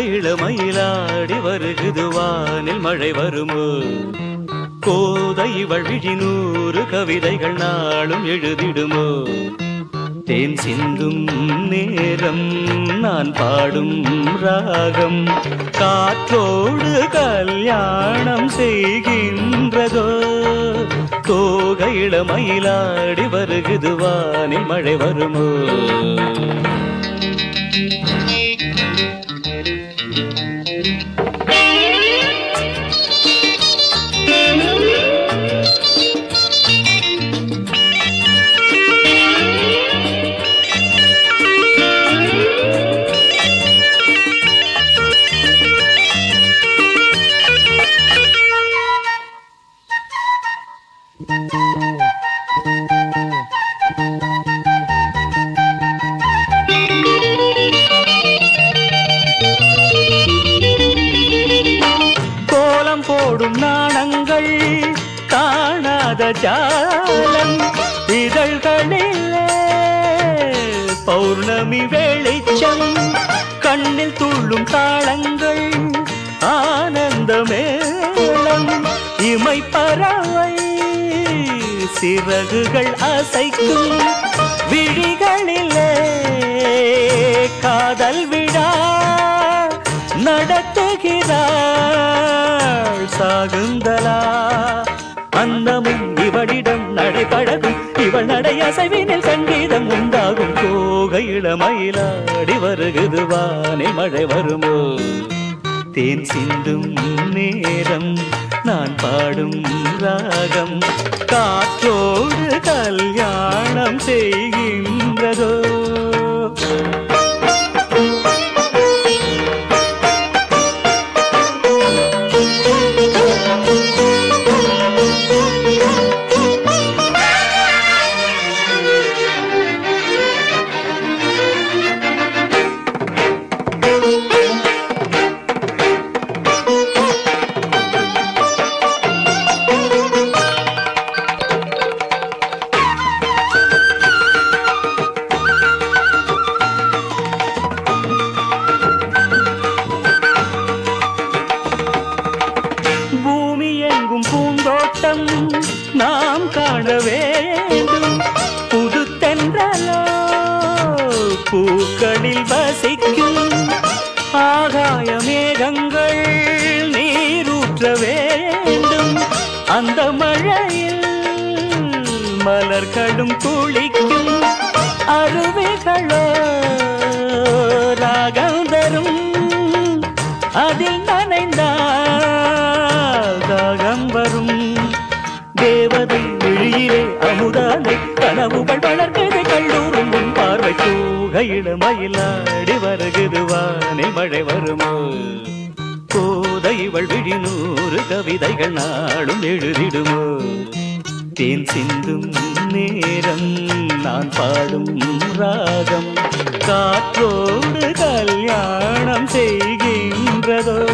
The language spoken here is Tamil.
இளமயிலாடி வருகுது வானில் மழை வருமோ கோதை இவள் விழி நூறு கவிதைகள் நாளும் எழுதிடுமோ தேன் சிந்தும் நேரம் நான் பாடும் ராகம் காற்றோடு கல்யாணம் செய்கின்றதோ தோகை இளமயிலாடி வருகுது வானில் மழை வருமோ கோலம் போடும் நாணங்கள் காணாத ஜாலம் இதழ்களிலே பௌர்ணமி வெளிச்சம் கண்ணில் துள்ளும் தாளங்கள் ஆனந்த மேளம் இமை பறவை சிறகுகள் அசைக்கும் விழிகளிலே காதல் விழா நடத்துகிறாள் சாகுந்தலா அந்தமும் இவளிடம் நடைபழகும் இவள் நடை அசைவினில் சங்கீதம் உண்டாகும் கோகை இளமயிலாடி வருகுது வானில் மழை வருமோ தேன் சிந்தும் நேரம் நான் பாடும் ராகம் காற்றோடு கல்யாணம் செய்கின்றதோ பூமி எங்கும் பூந்தோட்டம் நாம் காண வேண்டும் புது தென்றலோ பூக்களில் வசிக்கும் ஆகாய மேகங்கள் நீரூற்ற வேண்டும் அந்த மழையில் மலர்களும் குளிக்கும் அருவிகளோ ராகம் தரும் அதில் நனைந்தால் தாகம் வரும் தேவதை விழியிலே அமுதானை கனவுகள் வளர்க்குது கல்லூரும் முன் பார்வை தூகையிட மயிலாடி வருகுது வானில் மழை வருமோ கோதை இவள் விழி நூறு கவிதைகள் நாளும் எழுதிடுமோ தேன் சிந்தும் நேரம் நான் பாடும் ராகம் காற்றோடு கல்யாணம் செய்கின்றதோ